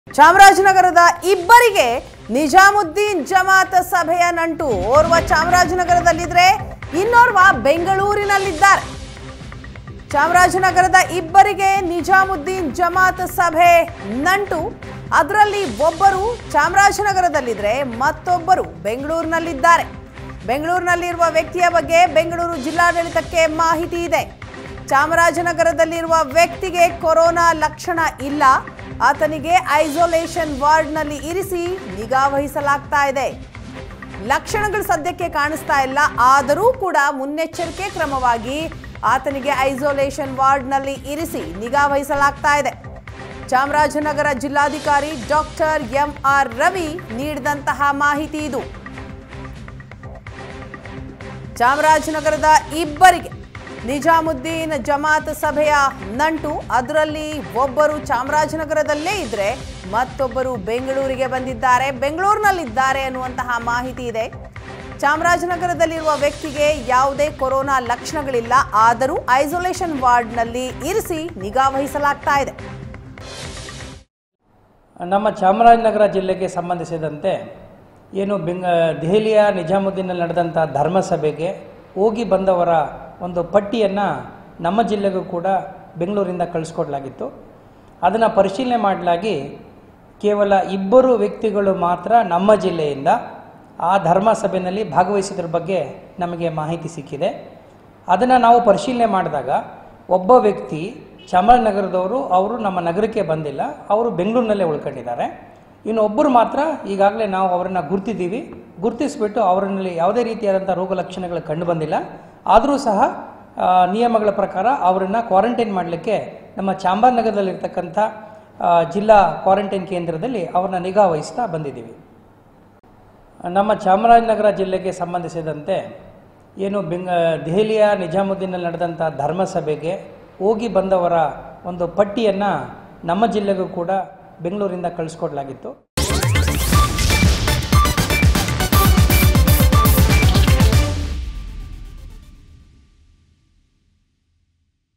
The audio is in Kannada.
ಚಾಮರಾಜನಗರದ ಇಬ್ಬರಿಗೆ ನಿಜಾಮುದ್ದೀನ್ ಜಮಾತ್ ಸಭೆಯ ನಂಟು ಓರ್ವ ಚಾಮರಾಜನಗರದಲ್ಲಿದ್ರೆ ಇನ್ನೋರ್ವ ಬೆಂಗಳೂರಿನಲ್ಲಿದ್ದಾರೆ ಚಾಮರಾಜನಗರದ ಇಬ್ಬರಿಗೆ ನಿಜಾಮುದ್ದೀನ್ ಜಮಾತ್ ಸಭೆ ನಂಟು ಅದರಲ್ಲಿ ಒಬ್ಬರು ಚಾಮರಾಜನಗರದಲ್ಲಿದ್ರೆ ಮತ್ತೊಬ್ಬರು ಬೆಂಗಳೂರಿನಲ್ಲಿದ್ದಾರೆ ಬೆಂಗಳೂರಿನಲ್ಲಿರುವ ವ್ಯಕ್ತಿಯ ಬಗ್ಗೆ ಬೆಂಗಳೂರು ಜಿಲ್ಲಾಡಳಿತಕ್ಕೆ ಮಾಹಿತಿ ಇದೆ ಚಾಮರಾಜನಗರದಲ್ಲಿರುವ ವ್ಯಕ್ತಿಗೆ ಕೊರೋನಾ ಲಕ್ಷಣ ಇಲ್ಲ ಆತನಿಗೆ ಐಸೋಲೇಷನ್ ವಾರ್ಡ್ನಲ್ಲಿ ಇರಿಸಿ ನಿಗಾ ವಹಿಸಲಾಗ್ತಾ ಇದೆ ಲಕ್ಷಣಗಳು ಸದ್ಯಕ್ಕೆ ಕಾಣಿಸ್ತಾ ಇಲ್ಲ ಆದರೂ ಕೂಡ ಮುನ್ನೆಚ್ಚರಿಕೆ ಕ್ರಮವಾಗಿ ಆತನಿಗೆ ಐಸೋಲೇಷನ್ ವಾರ್ಡ್ನಲ್ಲಿ ಇರಿಸಿ ನಿಗಾ ವಹಿಸಲಾಗ್ತಾ ಇದೆ ಚಾಮರಾಜನಗರ ಜಿಲ್ಲಾಧಿಕಾರಿ ಡಾಕ್ಟರ್ ಎಂ ಆರ್ ರವಿ ನೀಡಿದಂತಹ ಮಾಹಿತಿ ಇದು ಚಾಮರಾಜನಗರದ ಇಬ್ಬರಿಗೆ ನಿಜಾಮುದ್ದೀನ್ ಜಮಾತ್ ಸಭೆಯ ನಂಟು ಅದರಲ್ಲಿ ಒಬ್ಬರು ಚಾಮರಾಜನಗರದಲ್ಲೇ ಇದ್ರೆ ಮತ್ತೊಬ್ಬರು ಬೆಂಗಳೂರಿಗೆ ಬಂದಿದ್ದಾರೆ ಬೆಂಗಳೂರಿನಲ್ಲಿದ್ದಾರೆ ಅನ್ನುವಂತಹ ಮಾಹಿತಿ ಇದೆ ಚಾಮರಾಜನಗರದಲ್ಲಿರುವ ವ್ಯಕ್ತಿಗೆ ಯಾವುದೇ ಕೊರೋನಾ ಲಕ್ಷಣಗಳಿಲ್ಲ ಆದರೂ ಐಸೋಲೇಷನ್ ವಾರ್ಡ್ನಲ್ಲಿ ಇರಿಸಿ ನಿಗಾ ವಹಿಸಲಾಗ್ತಾ ಇದೆ ನಮ್ಮ ಚಾಮರಾಜನಗರ ಜಿಲ್ಲೆಗೆ ಸಂಬಂಧಿಸಿದಂತೆ ಏನು ಬೆಂಗ ದೆಹಲಿಯ ನಿಜಾಮುದ್ದೀನಲ್ಲಿ ನಡೆದಂಥ ಧರ್ಮಸಭೆಗೆ ಹೋಗಿ ಬಂದವರ ಒಂದು ಪಟ್ಟಿಯನ್ನು ನಮ್ಮ ಜಿಲ್ಲೆಗೂ ಕೂಡ ಬೆಂಗಳೂರಿಂದ ಕಳಿಸ್ಕೊಡ್ಲಾಗಿತ್ತು ಅದನ್ನು ಪರಿಶೀಲನೆ ಮಾಡಲಾಗಿ ಕೇವಲ ಇಬ್ಬರು ವ್ಯಕ್ತಿಗಳು ಮಾತ್ರ ನಮ್ಮ ಜಿಲ್ಲೆಯಿಂದ ಆ ಧರ್ಮ ಸಭೆಯಲ್ಲಿ ಭಾಗವಹಿಸಿದ್ರ ಬಗ್ಗೆ ನಮಗೆ ಮಾಹಿತಿ ಸಿಕ್ಕಿದೆ ಅದನ್ನು ನಾವು ಪರಿಶೀಲನೆ ಮಾಡಿದಾಗ ಒಬ್ಬ ವ್ಯಕ್ತಿ ಚಾಮರಾಜನಗರದವರು ಅವರು ನಮ್ಮ ನಗರಕ್ಕೆ ಬಂದಿಲ್ಲ ಅವರು ಬೆಂಗಳೂರಿನಲ್ಲೇ ಉಳ್ಕೊಂಡಿದ್ದಾರೆ ಇನ್ನು ಒಬ್ಬರು ಮಾತ್ರ ಈಗಾಗಲೇ ನಾವು ಅವರನ್ನು ಗುರ್ತಿದ್ದೀವಿ ಗುರುತಿಸ್ಬಿಟ್ಟು ಅವರಲ್ಲಿ ಯಾವುದೇ ರೀತಿಯಾದಂಥ ರೋಗ ಲಕ್ಷಣಗಳು ಕಂಡು ಬಂದಿಲ್ಲ ಆದರೂ ಸಹ ಆ, ನಿಯಮಗಳ ಪ್ರಕಾರ ಅವರನ್ನು ಕ್ವಾರಂಟೈನ್ ಮಾಡಲಿಕ್ಕೆ ನಮ್ಮ ಚಾಮರಾಜನಗರದಲ್ಲಿರ್ತಕ್ಕಂಥ ಆ, ಜಿಲ್ಲಾ ಕ್ವಾರಂಟೈನ್ ಕೇಂದ್ರದಲ್ಲಿ ಅವ್ರನ್ನ ನಿಗಾ ವಹಿಸ್ತಾ ಬಂದಿದ್ದೀವಿ ನಮ್ಮ ಚಾಮರಾಜನಗರ ಜಿಲ್ಲೆಗೆ ಸಂಬಂಧಿಸಿದಂತೆ ಏನು ಬೆಂಗ ದೆಹಲಿಯ ನಿಜಾಮುದ್ದೀನಲ್ಲಿ ನಡೆದಂಥ ಧರ್ಮಸಭೆಗೆ ಹೋಗಿ ಬಂದವರ ಒಂದು ಪಟ್ಟಿಯನ್ನು ನಮ್ಮ ಜಿಲ್ಲೆಗೂ ಕೂಡ ಬೆಂಗಳೂರಿಂದ ಕಳಿಸ್ಕೊಡ್ಲಾಗಿತ್ತು